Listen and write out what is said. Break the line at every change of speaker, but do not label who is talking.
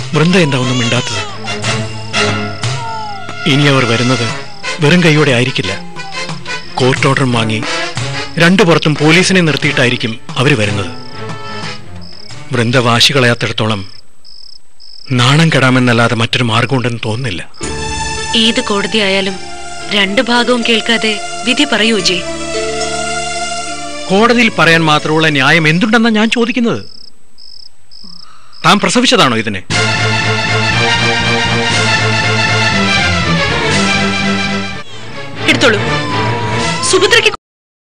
വൃന്ദ എന്താ ഒന്നും മിണ്ടാത്തത് ഇനി അവർ വരുന്നത് വെറും കൈയോടെ ആയിരിക്കില്ല കോർട്ട് ഓർഡറും വാങ്ങി രണ്ടു പുറത്തും പോലീസിനെ നിർത്തിയിട്ടായിരിക്കും അവർ വരുന്നത് വൃന്ദ വാശി കളയാത്തിടത്തോളം നാണം കെടാമെന്നല്ലാതെ മറ്റൊരു മാർഗമുണ്ടെന്ന് തോന്നുന്നില്ല
ഏത് കോടതിയായാലും രണ്ട് ഭാഗവും കേൾക്കാതെ വിധി പറയൂ ജെ
കോടതിയിൽ പറയാൻ മാത്രമുള്ള ന്യായം എന്തുണ്ടെന്നാ ഞാൻ ചോദിക്കുന്നത് താൻ പ്രസവിച്ചതാണോ ഇതിനെ
എടുത്തോളൂ സുഭദ്രയ്ക്ക്